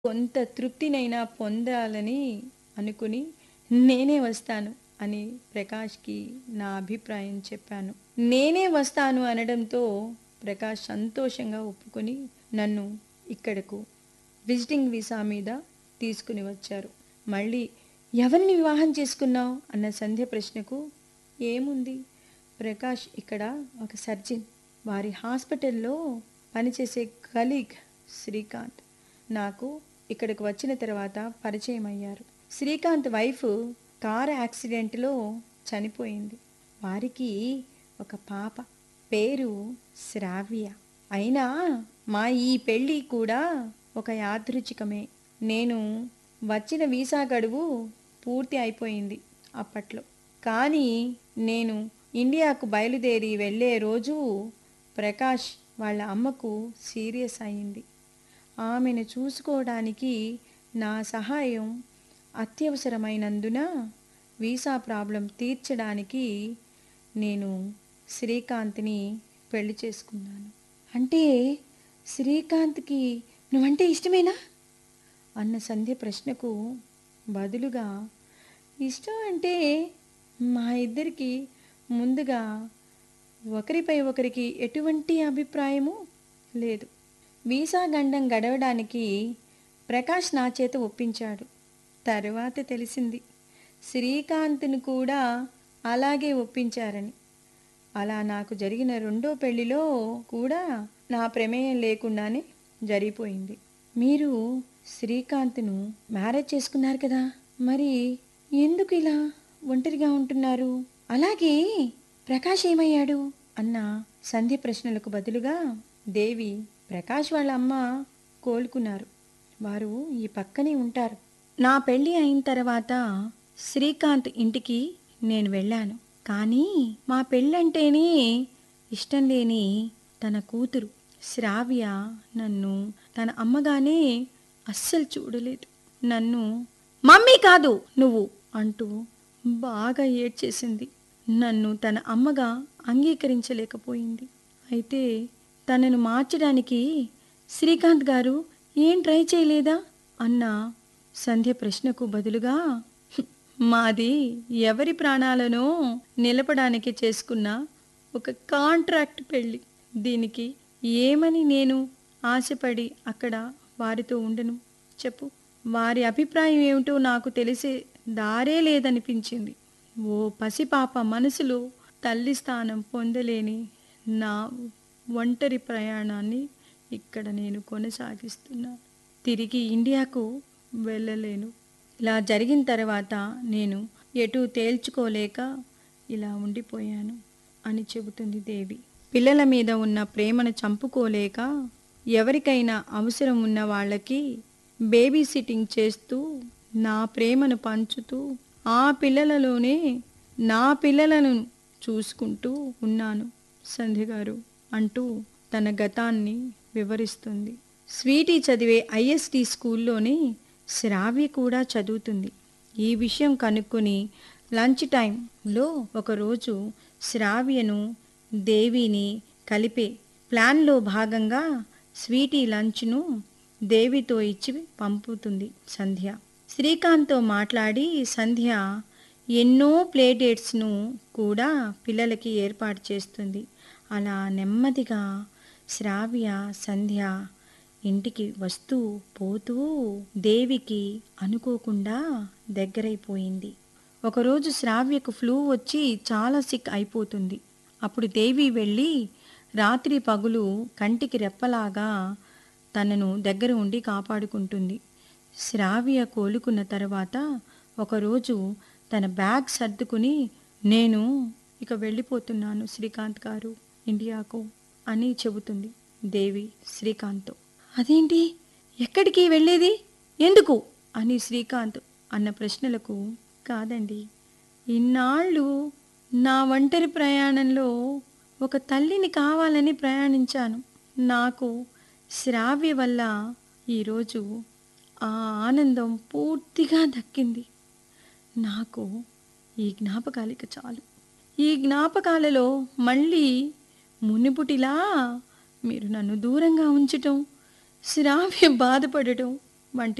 కొంత తృప్తినైనా పొందాలని అనుకుని నేనే వస్తాను అని ప్రకాష్కి నా అభిప్రాయం చెప్పాను నేనే వస్తాను అనడంతో ప్రకాష్ సంతోషంగా ఒప్పుకొని నన్ను ఇక్కడకు విజిటింగ్ వీసా మీద తీసుకుని వచ్చారు మళ్ళీ ఎవరిని వివాహం చేసుకున్నావు అన్న సంధ్య ప్రశ్నకు ఏముంది ప్రకాష్ ఇక్కడ ఒక సర్జన్ వారి హాస్పిటల్లో పనిచేసే కలీగ్ శ్రీకాంత్ నాకు ఇక్కడికి వచ్చిన తర్వాత పరిచయం అయ్యారు శ్రీకాంత్ వైఫ్ కార్ యాక్సిడెంట్లో చనిపోయింది వారికి ఒక పాప పేరు శ్రావ్య అయినా మా ఈ పెళ్ళి కూడా ఒక యాదృచ్ఛికమే నేను వచ్చిన వీసా గడువు పూర్తి అయిపోయింది అప్పట్లో కానీ నేను ఇండియాకు బయలుదేరి వెళ్ళే రోజు ప్రకాష్ వాళ్ళ అమ్మకు సీరియస్ అయింది ఆమెను చూసుకోవడానికి నా సహాయం అత్యవసరమైనందున వీసా ప్రాబ్లం తీర్చడానికి నేను శ్రీకాంత్ని పెళ్లి చేసుకున్నాను అంటే శ్రీకాంత్కి నువ్వంటే ఇష్టమేనా అన్న సంధ్య ప్రశ్నకు బదులుగా ఇష్టం అంటే మా ఇద్దరికి ముందుగా ఒకరిపై ఒకరికి ఎటువంటి అభిప్రాయము లేదు వీసా గండం గడవడానికి ప్రకాష్ నా చేత ఒప్పించాడు తరువాత తెలిసింది శ్రీకాంత్ను కూడా అలాగే ఒప్పించారని అలా నాకు జరిగిన రెండో పెళ్లిలో కూడా నా ప్రమేయం లేకుండానే జరిగిపోయింది మీరు శ్రీకాంత్ను మ్యారేజ్ చేసుకున్నారు కదా మరి ఎందుకు ఇలా ఒంటరిగా ఉంటున్నారు అలాగే ప్రకాష్ ఏమయ్యాడు అన్న సంధ్య ప్రశ్నలకు బదులుగా దేవి ప్రకాష్ వాళ్ళ అమ్మ కోలుకున్నారు వారు ఈ పక్కనే ఉంటారు నా పెళ్లి అయిన తర్వాత శ్రీకాంత్ ఇంటికి నేను వెళ్ళాను కానీ మా పెళ్ళంటేనే ఇష్టం లేని తన కూతురు శ్రావ్య నన్ను తన అమ్మగానే అస్సలు చూడలేదు నన్ను మమ్మీ కాదు నువ్వు అంటూ బాగా ఏడ్చేసింది నన్ను తన అమ్మగా అంగీకరించలేకపోయింది అయితే తనను మార్చడానికి శ్రీకాంత్ గారు ఏం ట్రై చేయలేదా అన్న సంధ్య ప్రశ్నకు బదులుగా "హ్మ్, మాది ఎవరి ప్రాణాలను నిలపడానికి చేసుకున్న ఒక కాంట్రాక్ట్ పెళ్ళి దీనికి ఏమని నేను ఆశపడి అక్కడ వారితో ఉండను చెప్పు వారి అభిప్రాయం ఏమిటో నాకు తెలిసే దారే లేదనిపించింది ఓ పసిపాప మనసులో తల్లి స్థానం పొందలేని నా ఒంటరి ప్రయాణాన్ని ఇక్కడ నేను కొనసాగిస్తున్నాను తిరిగి ఇండియాకు వెళ్ళలేను ఇలా జరిగిన తర్వాత నేను ఎటు తేల్చుకోలేక ఇలా ఉండిపోయాను అని చెబుతుంది దేవి పిల్లల మీద ఉన్న ప్రేమను చంపుకోలేక ఎవరికైనా అవసరం ఉన్న వాళ్ళకి బేబీ సిట్టింగ్ చేస్తూ నా ప్రేమను పంచుతూ ఆ పిల్లలలోనే నా పిల్లలను చూసుకుంటూ ఉన్నాను సంధ్య గారు అంటూ తన గతాన్ని వివరిస్తుంది స్వీటీ చదివే ఐఎస్టి స్కూల్లోనే శ్రావ్య కూడా చదువుతుంది ఈ విషయం కనుక్కొని లంచ్ టైంలో ఒకరోజు శ్రావ్యను దేవిని కలిపే ప్లాన్లో భాగంగా స్వీటీ లంచ్ను దేవితో ఇచ్చి పంపుతుంది సంధ్య శ్రీకాంత్తో మాట్లాడి సంధ్య ఎన్నో ప్లే డేట్స్ను కూడా పిల్లలకి ఏర్పాటు చేస్తుంది అలా నెమ్మదిగా శ్రావ్య సంధ్య ఇంటికి వస్తూ పోతూ దేవికి అనుకోకుండా దగ్గరైపోయింది ఒకరోజు శ్రావ్యకు ఫ్లూ వచ్చి చాలా సిక్ అయిపోతుంది అప్పుడు దేవి వెళ్ళి రాత్రి పగులు కంటికి రెప్పలాగా తనను దగ్గర ఉండి కాపాడుకుంటుంది శ్రావ్య కోలుకున్న తర్వాత ఒకరోజు తన బ్యాగ్ సర్దుకుని నేను ఇక వెళ్ళిపోతున్నాను శ్రీకాంత్ గారు ఇండియాకు అని చెబుతుంది దేవి శ్రీకాంత్తో అదేంటి ఎక్కడికి వెళ్ళేది ఎందుకు అని శ్రీకాంత్ అన్న ప్రశ్నలకు కాదండి ఇన్నాళ్ళు నా ఒంటరి ప్రయాణంలో ఒక తల్లిని కావాలని ప్రయాణించాను నాకు శ్రావ్య వల్ల ఈరోజు ఆ ఆనందం పూర్తిగా దక్కింది నాకు ఈ జ్ఞాపకాలిక చాలు ఈ జ్ఞాపకాలలో మళ్ళీ మునిపుటిలా మీరు నన్ను దూరంగా ఉంచటం శ్రావ్య బాధపడటం వంటి